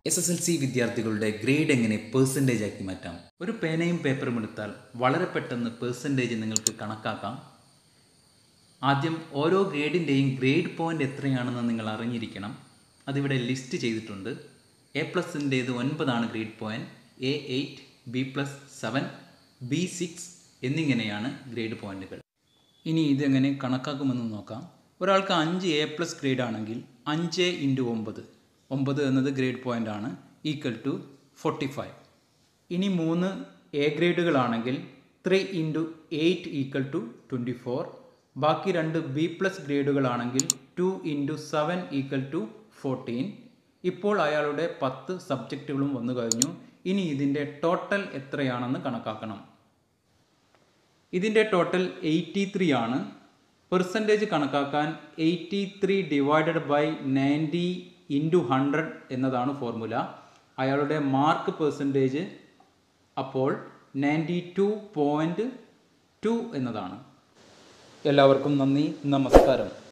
S S L C വിദ്യാർത്ഥികളുടെ grade എങ്ങനെ percentage ആക്കി മാറ്റാം ഒരു പേനയും പേപ്പറും എടുത്താൽ വളരെ പെട്ടെന്ന് പേഴ്സൻറ്റേജ് നിങ്ങൾക്ക് കണക്കാക്കാം ആദ്യം ഓരോ ഗ്രേഡിൻ്റെയും ഗ്രേഡ് പോയിൻ്റ് എത്രയാണെന്ന് നിങ്ങൾ അറിഞ്ഞിരിക്കണം അതിവിടെ ലിസ്റ്റ് ചെയ്തിട്ടുണ്ട് എ പ്ലസിൻ്റേത് ഒൻപതാണ് grade point A eight B plus seven B six എന്നിങ്ങനെയാണ് ഗ്രേഡ് പോയിന്റുകൾ ഇനി ഇതെങ്ങനെ കണക്കാക്കുമെന്ന് നോക്കാം ഒരാൾക്ക് അഞ്ച് എ പ്ലസ് ഗ്രേഡ് ആണെങ്കിൽ അഞ്ച് ഇൻറ്റു ഒമ്പത് ഒമ്പത് എന്നത് ഗ്രേഡ് പോയിൻ്റ് ആണ് ഈക്വൽ ടു ഫോർട്ടി ഫൈവ് ഇനി മൂന്ന് എ ഗ്രേഡുകളാണെങ്കിൽ three into eight equal to twenty four ബാക്കി രണ്ട് ബി പ്ലസ് ഗ്രേഡുകളാണെങ്കിൽ two into seven equal to fourteen ഇപ്പോൾ അയാളുടെ പത്ത് സബ്ജക്റ്റുകളും വന്നു കഴിഞ്ഞു ഇനി ഇതിൻ്റെ ടോട്ടൽ എത്രയാണെന്ന് കണക്കാക്കണം ഇതിൻ്റെ ടോട്ടൽ എയ്റ്റി ത്രീ ആണ് പെർസെൻറ്റേജ് കണക്കാക്കാൻ eighty three divided by ninety into hundred എന്നതാണ് ഫോർമുല അയാളുടെ മാർക്ക് പെർസെൻറ്റേജ് അപ്പോൾ നയൻറ്റി ടു പോയിൻറ്റ് ടു എന്നതാണ് എല്ലാവർക്കും നന്ദി നമസ്കാരം